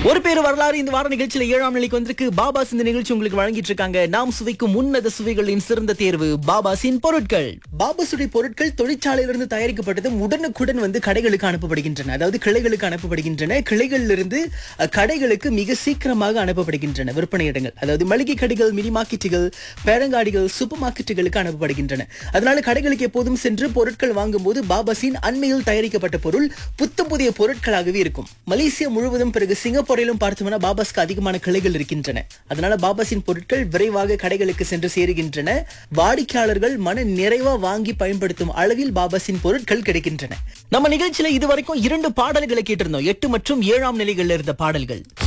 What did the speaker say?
ஒரு பேர் வரலாறு இந்த வார நிகழ்ச்சியில ஏழாம் நிலைக்கு வந்திருக்கு பாபாஸ் இந்த நிகழ்ச்சி உங்களுக்கு வழங்கிட்டு இருக்காங்க நாம் சுவைக்கும் உன்னத சுவைகளின் சிறந்த தேர்வு பாபாஸின் பொருட்கள் பாபாசுடைய பொருட்கள் தொழிற்சாலையிலிருந்து தயாரிக்கப்பட்டதும் உடனுக்குடன் வந்து கடைகளுக்கு அனுப்பப்படுகின்றன அதாவது கிளைகளுக்கு அனுப்பப்படுகின்றன கிளைகளிலிருந்து அஹ், கடைகளுக்கு மிக சீக்கிரமாக அனுப்பப்படுகின்றன விற்பனை இடங்கள் அதாவது மளிகை கடைகள் மினி மார்க்கெட்டுகள் பேரங்காடிகள் சூப்பர் மார்க்கெட்டுகளுக்கு அனுப்பப்படுகின்றன அதனால கடைகளுக்கு எப்போதும் சென்று பொருட்கள் வாங்கும்போது பாபாஸின் அண்மையில் தயாரிக்கப்பட்ட பொருள் புத்தம் புதிய பொருட்களாகவே இருக்கும் மலேசியா முழுவதும் பிறகு சிங்கப்பூரிலும் பார்த்தோம்னா பாபாஸ்க்கு அதிகமான கிளைகள் இருக்கின்றன அதனால பாபாஸின் பொருட்கள் விரைவாக கடைகளுக்கு சென்று சேருகின்றன வாடிக்கையாளர்கள் மன நிறைவா வாங்கி பயன்படுத்தும் அளவில் பாபாஸின் பொருட்கள் கிடைக்கின்றன நம்ம நிகழ்ச்சியில இதுவரைக்கும் இரண்டு பாடல்களை கேட்டிருந்தோம் எட்டு மற்றும் ஏழாம் நிலைகள்ல இருந்த பாடல்கள்